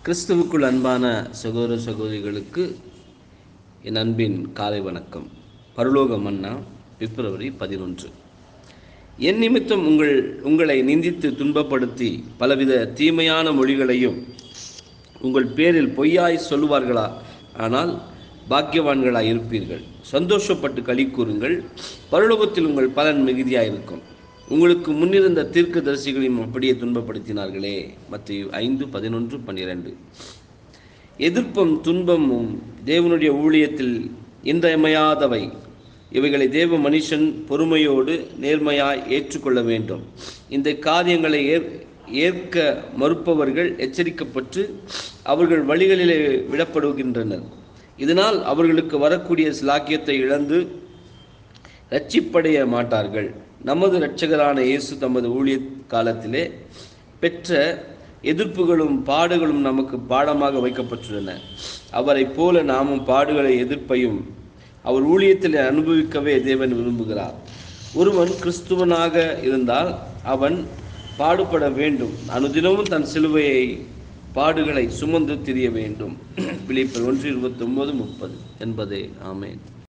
கிறிஸ்துவுக்குள் அன்பான சகோதர சகோதரிகளுக்கு என் அன்பின் காலை வணக்கம் பரலோக மன்னா பிப்ரவரி பதினொன்று என் நிமித்தம் உங்கள் உங்களை நிந்தித்து துன்பப்படுத்தி பலவித தீமையான மொழிகளையும் உங்கள் பேரில் பொய்யாய் சொல்லுவார்களா ஆனால் பாக்கியவான்களாய் இருப்பீர்கள் சந்தோஷப்பட்டு களி கூறுங்கள் பரலோகத்தில் உங்கள் பலன் மிகுதியாயிருக்கும் உங்களுக்கு முன்னிருந்த தீர்க்கதரிசிகளையும் அப்படியே துன்பப்படுத்தினார்களே மத்திய ஐந்து பதினொன்று பன்னிரண்டு எதிர்ப்பும் துன்பமும் தேவனுடைய ஊழியத்தில் இன்றியமையாதவை இவைகளை தேவ மனுஷன் பொறுமையோடு நேர்மையாய் ஏற்றுக்கொள்ள வேண்டும் இந்த காரியங்களை ஏற் ஏற்க மறுப்பவர்கள் எச்சரிக்கப்பட்டு அவர்கள் வழிகளிலே விடப்படுகின்றனர் இதனால் அவர்களுக்கு வரக்கூடிய சிலாக்கியத்தை இழந்து ரட்சிப்படைய மாட்டார்கள் நமது இரட்சகரான இயேசு தமது ஊழிய காலத்திலே பெற்ற எதிர்ப்புகளும் பாடுகளும் நமக்கு பாடமாக வைக்கப்பட்டுள்ளன அவரைப் போல நாமும் பாடுகளை எதிர்ப்பையும் அவர் ஊழியத்தில் அனுபவிக்கவே தேவன் விரும்புகிறார் ஒருவன் கிறிஸ்துவனாக இருந்தால் அவன் பாடுபட வேண்டும் அனுதினமும் தன் சிலுவையை பாடுகளை சுமந்து திரிய வேண்டும் பிலிப்பர் ஒன்று இருபத்தொன்பது முப்பது என்பதே ஆமேன்